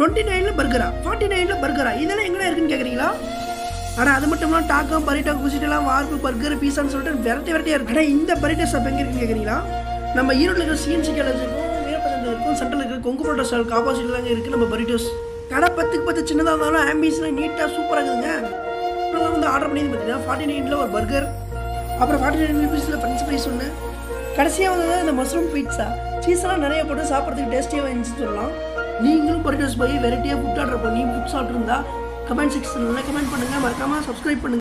twenty நைனில் பர்கரா forty நைனில் பர்கரா இதெல்லாம் எங்கடா இருக்குன்னு கேட்குறீங்களா ஆனால் அது மட்டும் இல்லாமல் டாக்கோ பரிட்டோ குசிட்டெல்லாம் வார்ப்பு பர்கர் பீஸான்னு சொல்லிட்டு வெரைட்டி வெரைட்டியாக இருக்கு ஆனால் இந்த பரிட்டோ ஷாப் எங்கே இருக்குன்னு கேட்குறீங்களா நம்ம ஈரோட்டில் இருக்கிற சிஎன்சி காலேஜ் இருக்கும் வீரப்பசங்க இருக்கும் சென்ட்ரல் இருக்கிற கொங்கு புரோட்டா ஸ்டாலுக்கு ஆப்போசிட்டில் தாங்க இருக்குது நம்ம பரிட்டோஸ் கடை பத்துக்கு பத்து சின்னதாக இருந்தாலும் ஆம்பியன்ஸ்லாம் நீட்டாக சூப்பராக இருக்குதுங்க இதெல்லாம் வந்து ஆர்டர் பண்ணி பார்த்தீங்கன்னா ஃபார்ட்டி நைனில் ஒரு பர்கர் அப்புறம் ஃபார்ட்டி நைன் ருபீஸில் ஃப்ரெஞ்ச் ஃப்ரைஸ் ஒன்று கடைசியாக வந்து இந்த மஷ்ரூம் பீட்சா சீஸ்லாம் நிறைய போட்டு சாப்பிட்றதுக்கு டேஸ்டியாக இருந்துச்சுன்னு சொல்லலாம் நீங்களும் பர்கர்ஸ் போய் வெரைட்டியாக ஃபுட் ஆர்டர் பண்ணி ஃபுட் சாப்பிட்ருந்தா கமெண்ட் செக்ஷனில் கமெண்ட் பண்ணுங்கள் மறக்காமல் சப்ஸ்கிரைப் பண்ணுங்கள்